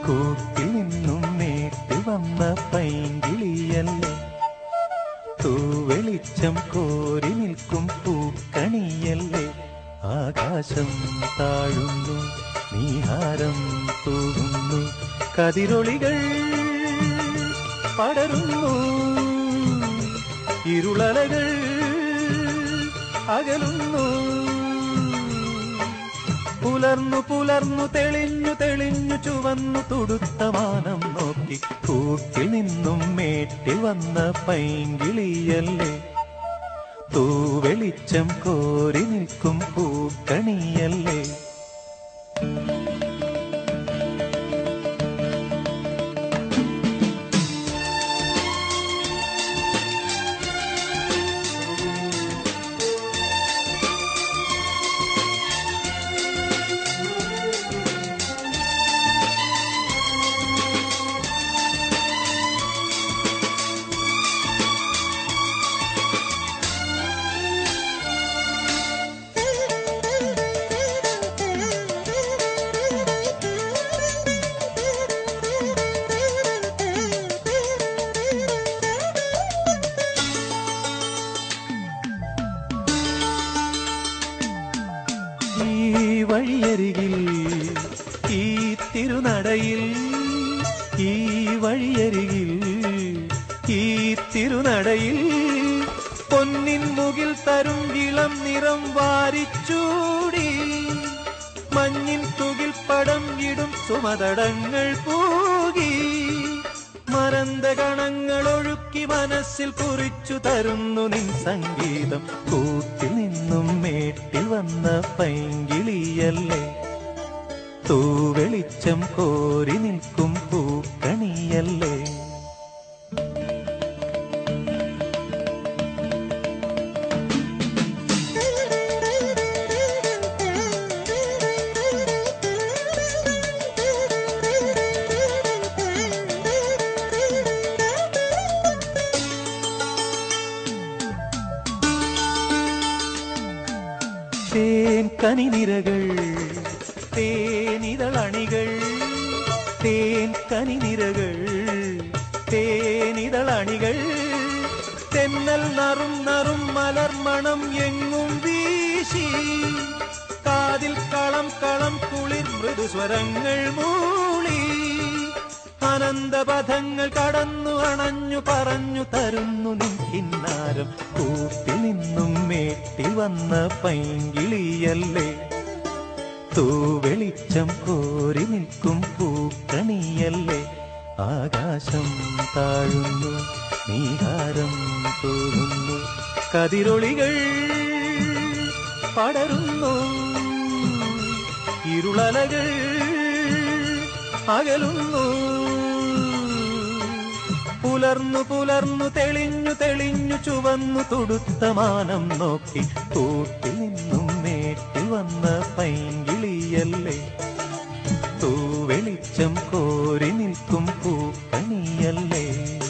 കൂട്ടിൽ നിന്നും നേട്ടിൽ വന്ന പൈങ്കിളിയല്ലേ തൂവെളിച്ചം കോരി നിൽക്കും പൂക്കണിയല്ലേ ആകാശം താഴുന്നു നീഹാരം തൂകുന്നു കതിരൊളികൾ പടരുന്നു ഇരുളലകൾ അകലുന്നു പുലർന്നു പുലർന്നു തെളിഞ്ഞു തെളിഞ്ഞു ചുവന്നു തുടുത്ത മാനം നോക്കി കൂട്ടിൽ നിന്നും മേട്ടിൽ വന്ന പൈങ്കിളിയല്ലേ തൂവെളിച്ചം കോരി നിൽക്കും പൂക്കണിയല്ലേ ഈ വഴിയരികിൽ ഈ തിരുനടയിൽ ഈ വഴിയരികിൽ ഈ തിരുനടയിൽ പൊന്നിൻ മുകിൽ തരും ഇളം നിറം വാരിച്ചൂടി മഞ്ഞിൻ തുകിൽ പടം ഇടും സുമതടങ്ങൾ പൂകി മരന്ത കണങ്ങൾ ഒഴുക്കി മനസ്സിൽ കുറിച്ചു തരുന്നു നിൻ സംഗീതം കൂട്ടിൽ നിന്നും മേട്ടിൽ വന്ന പൈങ്കിളിയല്ലേ തൂവെളിച്ചം കോരി നിൽക്കും പൂക്കണിയല്ലേ തേൻ കനിനിരകൾ തേനിതളണികൾ തേൻ കനിനിരകൾ തേനിതളണികൾ തെന്നൽ നറും നറും മലർമണം എങ്ങും വീശി കാതിൽ കളം കളം കുളിർ മൃദുസ്വരങ്ങൾ മൂളി അനന്തപഥങ്ങൾ കടന്നു അണഞ്ഞു പറഞ്ഞു തരുന്നു നിൻ കിന്നാരം കൂട്ടിൽ നിന്നും മേട്ടിൽ വന്ന പൈങ്കിളിയല്ലേ തൂവെളിച്ചം കോരി നിൽക്കും പൂക്കണിയല്ലേ ആകാശം താഴുന്നു നീഹാരം തോന്നുന്നു കതിരൊളികൾ പടരുന്നു ഇരുളലകൾ അകലുന്നു പുലർന്നു പുലർന്നു തെളിഞ്ഞു തെളിഞ്ഞു ചുവന്നു തുടുത്ത മാനം നോക്കി കൂട്ടിൽ നിന്നും നേട്ടിൽ വന്ന പൈങ്കിളിയല്ലേ തൂവെളിച്ചം കോരി നിൽക്കും പൂക്കണിയല്ലേ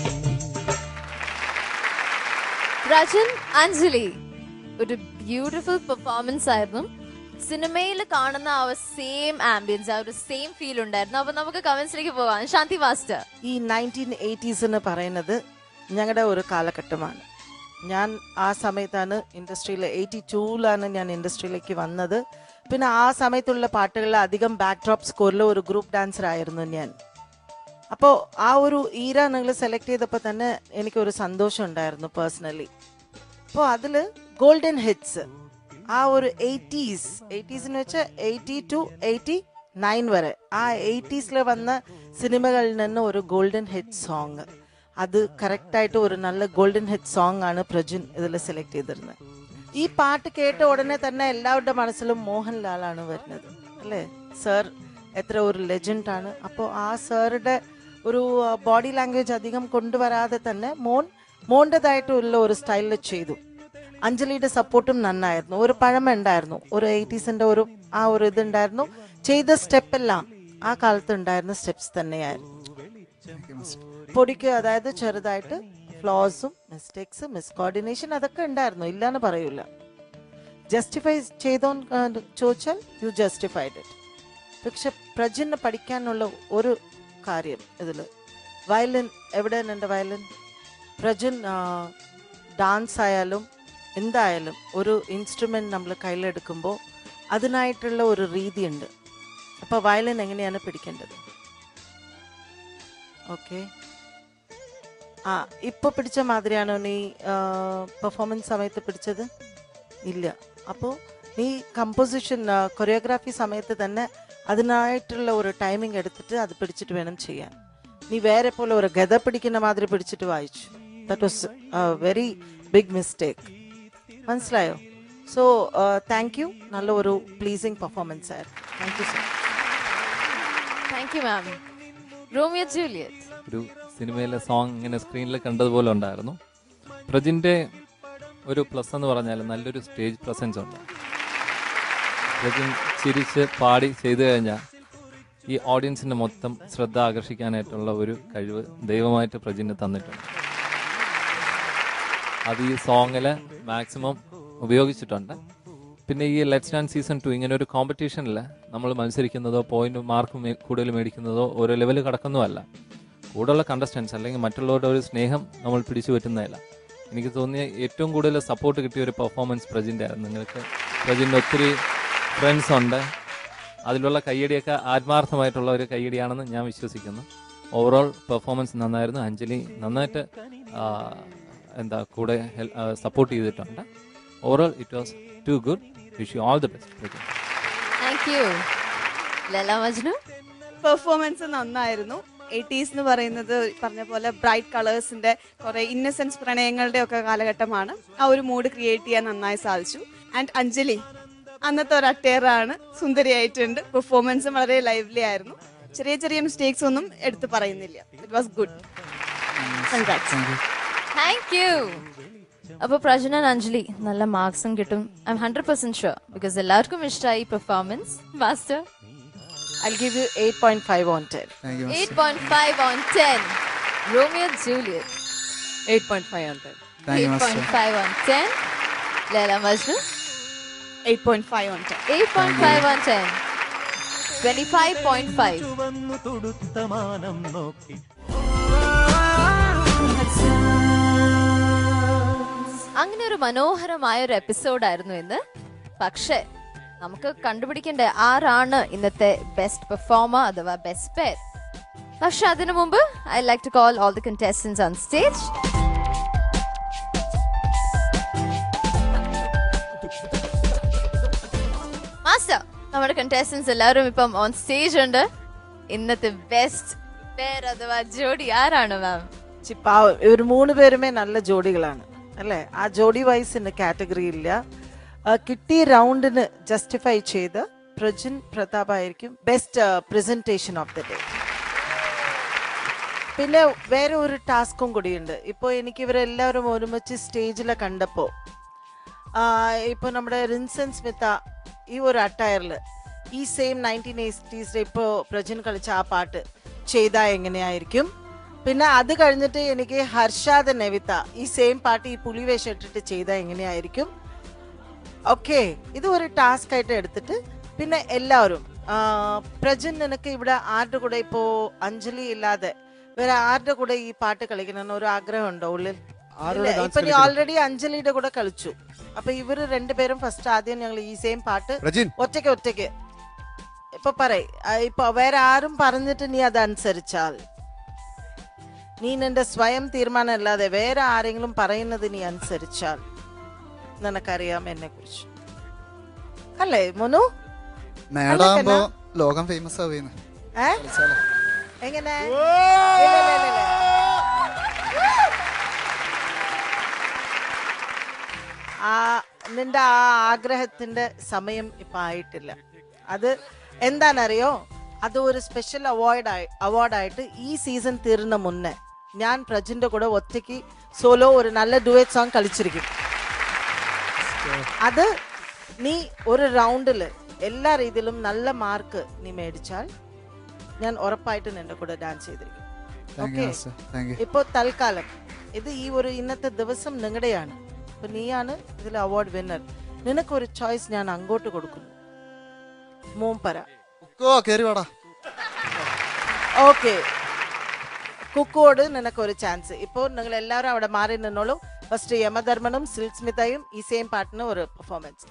രജൻ അഞ്ജലി ഒരു ബ്യൂട്ടിഫുൾ പെർഫോമൻസ് ആയിരുന്നു സിനിമയിൽ കാണുന്ന ആ ഒരു സെയിം ആംബിയൻസ് ആ ഒരു സെയിം ഫീൽ ഉണ്ടായിരുന്നു അപ്പൊ നമുക്ക് കമന്റ്സിലേക്ക് പോവാം ശാന്തി മാസ്റ്റർ ഈ നയൻറ്റീൻ എയ്റ്റീസ് എന്ന് പറയുന്നത് ഞങ്ങളുടെ ഒരു കാലഘട്ടമാണ് ഞാൻ ആ സമയത്താണ് ഇൻഡസ്ട്രിയിൽ എയ്റ്റി ടൂവിലാണ് ഞാൻ ഇൻഡസ്ട്രിയിലേക്ക് വന്നത് പിന്നെ ആ സമയത്തുള്ള പാട്ടുകളിൽ അധികം ബാക്ക് ഡ്രോപ്പ് സ്കോറിൽ ഒരു ഗ്രൂപ്പ് ഡാൻസർ ആയിരുന്നു ഞാൻ അപ്പോൾ ആ ഒരു ഈര നിങ്ങൾ സെലക്ട് ചെയ്തപ്പോൾ തന്നെ എനിക്കൊരു സന്തോഷം ഉണ്ടായിരുന്നു പേഴ്സണലി അപ്പോൾ അതിൽ ഗോൾഡൻ ഹിറ്റ്സ് ആ ഒരു എയ്റ്റീസ് എയ്റ്റീസിന് വെച്ചാൽ എയ്റ്റി ടു എയ്റ്റി നയൻ വരെ ആ എയ്റ്റീസിൽ വന്ന സിനിമകളിൽ നിന്ന് ഒരു ഗോൾഡൻ ഹിറ്റ് സോങ് അത് കറക്റ്റായിട്ട് ഒരു നല്ല ഗോൾഡൻ ഹിറ്റ് സോങ് ആണ് പ്രജുൻ ഇതിൽ സെലക്ട് ചെയ്തിരുന്നത് ഈ പാട്ട് കേട്ട ഉടനെ തന്നെ എല്ലാവരുടെ മനസ്സിലും മോഹൻലാലാണ് വരുന്നത് അല്ലേ സർ എത്ര ഒരു ലെജൻഡ് ആണ് അപ്പോൾ ആ സാറുടെ ഒരു ബോഡി ലാംഗ്വേജ് അധികം കൊണ്ടുവരാതെ തന്നെ മോൻ മോൻ്റെതായിട്ടുള്ള ഒരു സ്റ്റൈലിൽ ചെയ്തു അഞ്ജലിയുടെ സപ്പോർട്ടും നന്നായിരുന്നു ഒരു പഴമ ഉണ്ടായിരുന്നു ഒരു എയ്റ്റീസിന്റെ ഒരു ആ ഒരു ഇതുണ്ടായിരുന്നു ചെയ്ത സ്റ്റെപ്പ് എല്ലാം ആ കാലത്ത് ഉണ്ടായിരുന്ന സ്റ്റെപ്സ് തന്നെയായിരുന്നു പൊടിക്ക് അതായത് ചെറുതായിട്ട് ഫ്ലോസും മിസ്റ്റേക്സ് മിസ്കോർഡിനേഷൻ അതൊക്കെ ഉണ്ടായിരുന്നു ഇല്ലാന്ന് പറയൂല ജസ്റ്റിഫൈ ചെയ്തോ ചോദിച്ചാൽ യു ജസ്റ്റിഫൈഡ് ഇറ്റ് പക്ഷെ പ്രജന് പഠിക്കാനുള്ള ഒരു കാര്യം ഇതിൽ വയലിൻ എവിടെയാണ് എൻ്റെ വയലിൻ പ്രജൻ ഡാൻസ് ആയാലും എന്തായാലും ഒരു ഇൻസ്ട്രുമെൻ്റ് നമ്മൾ കയ്യിലെടുക്കുമ്പോൾ അതിനായിട്ടുള്ള ഒരു രീതിയുണ്ട് അപ്പോൾ വയലിൻ എങ്ങനെയാണ് പിടിക്കേണ്ടത് ഓക്കെ ആ ഇപ്പോൾ പിടിച്ച മാതിരിയാണോ നീ പെർഫോമൻസ് സമയത്ത് പിടിച്ചത് ഇല്ല അപ്പോൾ നീ കമ്പോസിഷൻ കൊറിയോഗ്രാഫി സമയത്ത് തന്നെ അതിനായിട്ടുള്ള ഒരു ടൈമിംഗ് എടുത്തിട്ട് അത് പിടിച്ചിട്ട് വേണം ചെയ്യാൻ നീ വേറെ പോലെ ഒരു ഗത പിടിക്കുന്ന മാതിരി പിടിച്ചിട്ട് വായിച്ചു that was very big mistake മനസ്സിലായോ സോ താങ്ക് യു നല്ല ഒരു പ്ലീസിങ് പെർഫോമൻസ് ആയിരുന്നു thank you sir thank you ma'am Romeo Juliet ഒരു സിനിമയിലെ സോങ് ഇങ്ങനെ സ്ക്രീനിൽ കണ്ടതുപോലെ ഉണ്ടായിരുന്നു പ്രജിൻ്റെ ഒരു പ്ലസ് എന്ന് പറഞ്ഞാൽ നല്ലൊരു സ്റ്റേജ് പ്രസൻസ് ഉണ്ട് പ്രജിൻ ചിരിച്ച് പാടി ചെയ്തു കഴിഞ്ഞാൽ ഈ ഓഡിയൻസിൻ്റെ മൊത്തം ശ്രദ്ധ ആകർഷിക്കാനായിട്ടുള്ള ഒരു കഴിവ് ദൈവമായിട്ട് പ്രജിന് തന്നിട്ടുണ്ട് അത് ഈ സോങ്ങിൽ മാക്സിമം ഉപയോഗിച്ചിട്ടുണ്ട് പിന്നെ ഈ ലെറ്റ്സ് ഡാൻസ് സീസൺ ടു ഇങ്ങനെ ഒരു കോമ്പറ്റീഷനിൽ നമ്മൾ മത്സരിക്കുന്നതോ പോയിന്റ് മാർക്ക് കൂടുതൽ മേടിക്കുന്നതോ ഓരോ ലെവൽ കടക്കുന്നതല്ല കൂടെയുള്ള കണ്ടസ്റ്റൻസ് അല്ലെങ്കിൽ മറ്റുള്ളവരുടെ ഒരു സ്നേഹം നമ്മൾ പിടിച്ചു പറ്റുന്നതല്ല എനിക്ക് തോന്നിയ ഏറ്റവും കൂടുതൽ സപ്പോർട്ട് കിട്ടിയ ഒരു പെർഫോമൻസ് പ്രജിൻ്റെ ആയിരുന്നു നിങ്ങൾക്ക് പ്രജിൻ്റെ ഒത്തിരി ഫ്രണ്ട്സ് ഉണ്ട് അതിലുള്ള കയ്യടിയൊക്കെ ആത്മാർത്ഥമായിട്ടുള്ള ഒരു കയ്യടിയാണെന്ന് ഞാൻ വിശ്വസിക്കുന്നു ഓവറോൾ പെർഫോമൻസ് നന്നായിരുന്നു അഞ്ജലി നന്നായിട്ട് ആ, എന്താ കൂടെ സപ്പോർട്ട് ചെയ്തിട്ടുണ്ട് overall it was too good wish you all the best thank you Laila Majnu performance നന്നായിരുന്നു എയ്റ്റീസ് എന്ന് പറയുന്നത് പറഞ്ഞ പോലെ ബ്രൈറ്റ് കളേഴ്സിന്റെ കുറെ ഇന്നസെൻസ് പ്രണയങ്ങളുടെ ഒക്കെ കാലഘട്ടമാണ് ആ ഒരു മൂഡ് ക്രിയേറ്റ് ചെയ്യാൻ നന്നായി സാധിച്ചു ആൻഡ് അഞ്ജലി അന്നത്തെ ഒരു അട്ടേറാണ് സുന്ദരിയായിട്ടുണ്ട് പെർഫോമൻസും വളരെ ലൈവ്ലി ആയിരുന്നു ചെറിയ ചെറിയ മിസ്റ്റേക്സ് ഒന്നും എടുത്തു പറയുന്നില്ല it was good thank you അപ്പൊ പ്രജന ആൻഡ് അഞ്ജലി നല്ല മാർക്സും കിട്ടും I'm hundred percent sure because എല്ലാവർക്കും ഇഷ്ടമായി performance master I give you eight point five on ten thank you eight point five on ten Romeo Juliet eight point five ഉണ്ട് thank you eight master point five on ten Laila Majnu eight point five ഉണ്ട് eight point five on ten twenty five point five ചുവന്നു തുടുത്ത മാനം നോക്കി അങ്ങനെ ഒരു മനോഹരമായ ഒരു എപ്പിസോഡായിരുന്നു ഇന്ന് പക്ഷേ നമുക്ക് കണ്ടുപിടിക്കേണ്ട ആരാണ് ഇന്നത്തെ ബെസ്റ്റ് പെർഫോമർ അഥവാ ബെസ്റ്റ് പേർ പക്ഷെ അതിനു മുമ്പ് I like to call all the contestants on stage master നമ്മുടെ കണ്ടസ്റ്റൻസ് എല്ലാവരും ഇപ്പം ഓൺ സ്റ്റേജ് ഉണ്ട് ഇന്നത്തെ ബെസ്റ്റ് പേർ അഥവാ ജോഡി ആരാണ് മാം പാവം ഇവർ മൂന്ന് പേരുമേ നല്ല ജോഡികളാണ് അല്ലേ ആ ജോഡി വൈസിന് കാറ്റഗറി ഇല്ല ആ, കിട്ടിയ റൗണ്ടിന് ജസ്റ്റിഫൈ ചെയ്ത് പ്രജിൻ പ്രതാപ് ആയിരിക്കും best presentation of the day പിന്നെ വേറെ ഒരു ടാസ്കും കൂടിയുണ്ട് ഇപ്പോൾ എനിക്ക് ഇവരെല്ലാവരും ഒരുമിച്ച് സ്റ്റേജിൽ കണ്ടപ്പോൾ ഇപ്പോൾ നമ്മുടെ റിൻസൻ സ്മിത ഈ ഒരു അട്ടയറിൽ ഈ സെയിം നയൻറ്റീൻ എയ്റ്റീസിൽ ഇപ്പോൾ പ്രജിൻ കളിച്ച ആ പാട്ട് ചെയ്താൽ എങ്ങനെയായിരിക്കും പിന്നെ അത് കഴിഞ്ഞിട്ട് എനിക്ക് ഹർഷാദ് നെവിത ഈ സെയിം പാട്ട് ഈ പുലിവേഷം ഇട്ടിട്ട് ചെയ്താൽ എങ്ങനെയായിരിക്കും ഓക്കെ ഇത് ഒരു ടാസ്ക് ആയിട്ട് എടുത്തിട്ട് പിന്നെ എല്ലാവരും ആ, പ്രജൻ നിനക്ക് ഇവിടെ ആരുടെ കൂടെ ഇപ്പോ അഞ്ജലി ഇല്ലാതെ വേറെ ആരുടെ കൂടെ ഈ പാട്ട് കളിക്കണമെന്ന് ഒരു ആഗ്രഹം ഉണ്ടോ ഉള്ളിൽ ആരുടെ ഇല്ല, dance ഇപ്പൊ നീ കളിക്കണം? ഓൾറെഡി അഞ്ജലിയുടെ കൂടെ കളിച്ചു അപ്പൊ ഇവര് രണ്ടുപേരും ഫസ്റ്റ് ആദ്യം ഞങ്ങൾ ഈ സെയിം പാട്ട് പ്രജിൻ ഒറ്റയ്ക്ക് ഒറ്റയ്ക്ക് ഇപ്പൊ പറയ് ആ, ഇപ്പൊ വേറെ ആരും പറഞ്ഞിട്ട് നീ അത് അനുസരിച്ചാൽ നീ നിന്റെ സ്വയം തീരുമാനം അല്ലാതെ വേറെ ആരെങ്കിലും പറയുന്നത് നീ അനുസരിച്ചാൽ നിനക്കറിയാം എന്നെ കുറിച്ച് അല്ലേ മോനു മേഡാകുമ്പോ ലോകം ഫേമസ് ആവുന്നു ഏ എങ്ങനെ ഇല്ല, ഇല്ല, ഇല്ല, ഇല്ല. ആ നിന്റെ ആ ആഗ്രഹത്തിന്റെ സമയം ഇപ്പൊ ആയിട്ടില്ല അത് എന്താണെന്നറിയോ അത് ഒരു സ്പെഷ്യൽ അവാർഡ് അവാർഡായിട്ട് ഈ സീസൺ തീരുന്ന മുന്നേ ഞാൻ പ്രജിന്റെ കൂടെ ഒറ്റയ്ക്ക് സോലോ ഒരു നല്ല ഡുവേറ്റ് സോങ് കളിച്ചിരിക്കും അത് നീ ഒരു റൗണ്ടിൽ എല്ലാ രീതിയിലും നല്ല മാർക്ക് നീ മേടിച്ചാൽ ഞാൻ ഉറപ്പായിട്ട് നിന്റെ കൂടെ ഡാൻസ് ചെയ്തിരിക്കും thank you Okay. Master thank you ഇപ്പോൾ തൽക്കാലം ഇത് ഈ ഒരു ഇന്നത്തെ ദിവസം നിങ്ങളുടെയാണ് ഇപ്പൊ നീയാണ് ഇതിൽ അവാർഡ് വിന്നർ നിനക്കൊരു ചോയ്സ് ഞാൻ അങ്ങോട്ട് കൊടുക്കുന്നു മോംപര ഒക്കോ കേറി വാടാ ഓക്കെ കുക്കോട് നിനക്കൊരു ചാൻസ് ഇപ്പോൾ നിങ്ങൾ എല്ലാവരും അവിടെ മാറി നിന്നോളൂ ഫസ്റ്റ് യമധർമ്മനും സിൽക്ക് സ്മിതയും ഈ സെയിം പാട്ടിന് ഒരു പെർഫോമൻസ്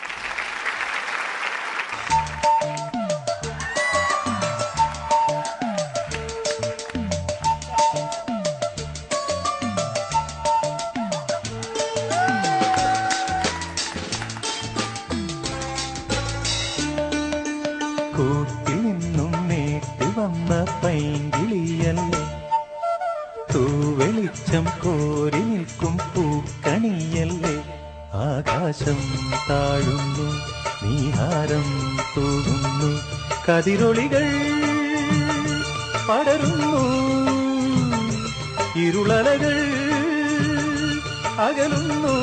കൂട്ടിൽ നിന്നും നേട്ടി വന്ന പൈങ്കിളിയല്ലേ തൂവെളിച്ചം കോരി നിൽക്കും പൂക്കണിയല്ലേ ആകാശം താഴുന്നു നീഹാരം തൂകുന്നു കതിരൊളികൾ പടരുന്നു ഇരുളലകൾ അകലുന്നു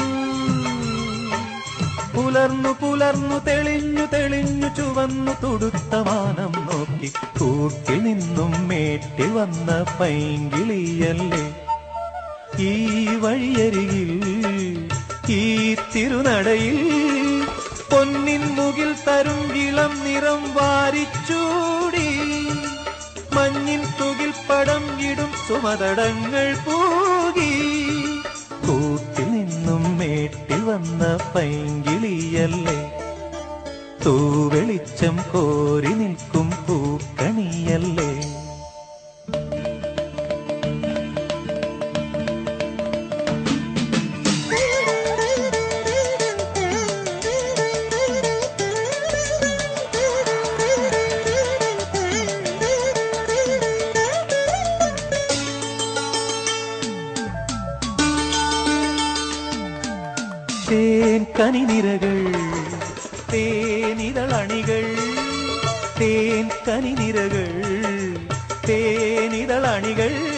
പുലർന്നു പുലർന്നു തെളിഞ്ഞു തെളിഞ്ഞു ചുവന്നു തുടുത്ത മാനം നോക്കി കൂട്ടിൽ നിന്നും മേട്ടി വന്ന പൈങ്കിളിയല്ലേ ഈ വഴിയരികിൽ ഈ തിരുനടയിൽ പൊന്നിൻ മുകിൽ തരും ഇളം നിറം വാരിച്ചൂടി മഞ്ഞിൻ തുകിൽ പടം ഇടും സുമതടങ്ങൾ പൂകി കൂട്ടിൽ നിന്നും മേട്ടി വന്ന പൈങ്കിളിയല്ലേ തൂവെളിച്ചം കോരി നിൽക്കും പൂക്കണിയല്ലേ തേൻ കനിനിരകൾ തേനിതളണികൾ തേൻ കനിനിരകൾ തേനിതളണികൾ